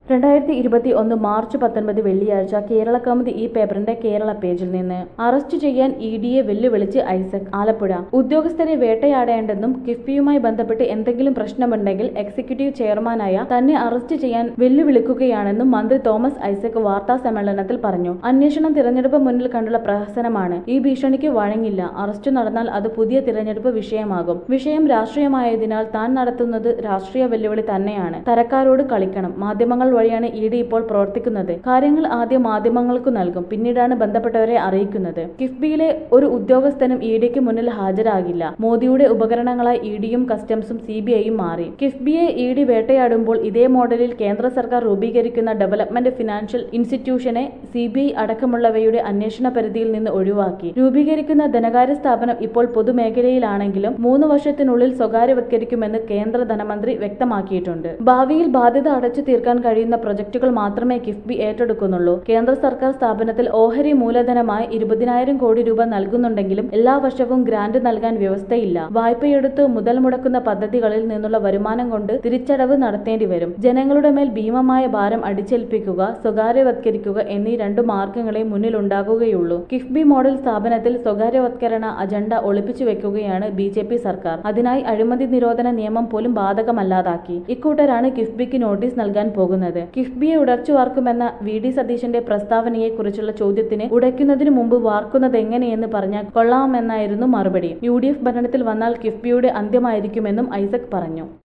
രണ്ടായിരത്തി ഇരുപത്തി ഒന്ന് മാർച്ച് പത്തൊൻപത് വെള്ളിയാഴ്ച കേരള കൗമുദി ഈ പേപ്പറിന്റെ കേരള പേജിൽ നിന്ന് അറസ്റ്റ് ചെയ്യാൻ ഇ ഡിയെ വെല്ലുവിളിച്ച് ഐസക് ആലപ്പുഴ ഉദ്യോഗസ്ഥരെ വേട്ടയാടേണ്ടെന്നും കിഫ്ബിയുമായി ബന്ധപ്പെട്ട് എന്തെങ്കിലും പ്രശ്നമുണ്ടെങ്കിൽ എക്സിക്യൂട്ടീവ് ചെയർമാനായ തന്നെ അറസ്റ്റ് ചെയ്യാൻ വെല്ലുവിളിക്കുകയാണെന്നും മന്ത്രി തോമസ് ഐസക് വാർത്താ സമ്മേളനത്തിൽ പറഞ്ഞു അന്വേഷണം തിരഞ്ഞെടുപ്പ് മുന്നിൽ കണ്ടുള്ള പ്രഹസനമാണ് ഈ ഭീഷണിക്ക് വഴങ്ങില്ല അറസ്റ്റ് നടന്നാൽ അത് പുതിയ തിരഞ്ഞെടുപ്പ് വിഷയമാകും വിഷയം രാഷ്ട്രീയമായതിനാൽ താൻ നടത്തുന്നത് രാഷ്ട്രീയ വെല്ലുവിളി തന്നെയാണ് തരക്കാരോട് കളിക്കണം മാധ്യമങ്ങൾ വഴിയാണ് ഇ ഡി ഇപ്പോൾ പ്രവർത്തിക്കുന്നത് കാര്യങ്ങൾ ആദ്യം മാധ്യമങ്ങൾക്ക് നൽകും പിന്നീടാണ് ബന്ധപ്പെട്ടവരെ അറിയിക്കുന്നത് കിഫ്ബിയിലെ ഒരു ഉദ്യോഗസ്ഥനും ഇ ഡിക്ക് മുന്നിൽ ഹാജരാകില്ല മോദിയുടെ ഉപകരണങ്ങളായി ഇ ഡിയും കസ്റ്റംസും സി ബി ഐയും മാറി കിഫ്ബിയെ ഇ ഡി വേട്ടയാടുമ്പോൾ ഇതേ മോഡലിൽ കേന്ദ്ര സർക്കാർ രൂപീകരിക്കുന്ന ഡെവലപ്മെന്റ് ഫിനാൻഷ്യൽ ഇൻസ്റ്റിറ്റ്യൂഷനെ സി ബി ഐ അടക്കമുള്ളവയുടെ അന്വേഷണ പരിധിയിൽ നിന്ന് ഒഴിവാക്കി രൂപീകരിക്കുന്ന ധനകാര്യ സ്ഥാപനം ഇപ്പോൾ പൊതുമേഖലയിലാണെങ്കിലും മൂന്ന് വർഷത്തിനുള്ളിൽ സ്വകാര്യവത്കരിക്കുമെന്ന് കേന്ദ്ര ധനമന്ത്രി വ്യക്തമാക്കിയിട്ടുണ്ട് ഭാവിയിൽ ബാധ്യത അടച്ചു തീർക്കാൻ കഴിയുന്ന പ്രൊജക്ടുകൾ മാത്രമേ കിഫ്ബി ഏറ്റെടുക്കുന്നുള്ളൂ കേന്ദ്ര സർക്കാർ സ്ഥാപനത്തിൽ ഓഹരി മൂലധനമായി ഇരുപതിനായിരം കോടി രൂപ നൽകുന്നുണ്ടെങ്കിലും എല്ലാ വർഷവും ഗ്രാന്റ് നൽകാൻ വ്യവസ്ഥയില്ല വായ്പയെടുത്ത് മുതൽ മുടക്കുന്ന പദ്ധതികളിൽ നിന്നുള്ള വരുമാനം കൊണ്ട് തിരിച്ചടവ് നടത്തേണ്ടി വരും ജനങ്ങളുടെ മേൽ ഭീമമായ ഭാരം അടിച്ചേൽപ്പിക്കുക സ്വകാര്യവത്കരിക്കുക എന്നീ രണ്ടു മാർഗങ്ങളെ മുന്നിലുണ്ടാകുകയുള്ളൂ കിഫ്ബി മോഡൽ സ്ഥാപനത്തിൽ സ്വകാര്യവത്കരണ അജണ്ട ഒളിപ്പിച്ചു വെക്കുകയാണ് ബി ജെ പി സർക്കാർ അതിനായി അഴിമതി നിരോധന നിയമം പോലും ബാധകമല്ലാതാക്കി ഇക്കൂട്ടരാണ് കിഫ്ബിക്ക് നോട്ടീസ് നൽകാൻ പോകുന്നത് കിഫ്ബിയെ ഉടച്ചു വാർക്കുമെന്ന വി ഡി സതീശന്റെ പ്രസ്താവനയെക്കുറിച്ചുള്ള ചോദ്യത്തിന് ഉടയ്ക്കുന്നതിന് മുമ്പ് വാർക്കുന്നത് എങ്ങനെയെന്ന് പറഞ്ഞാൽ കൊള്ളാമെന്നായിരുന്നു മറുപടി യു ഡി എഫ് ഭരണത്തിൽ വന്നാൽ കിഫ്ബിയുടെ അന്ത്യമായിരിക്കുമെന്നും ഐസക് പറഞ്ഞു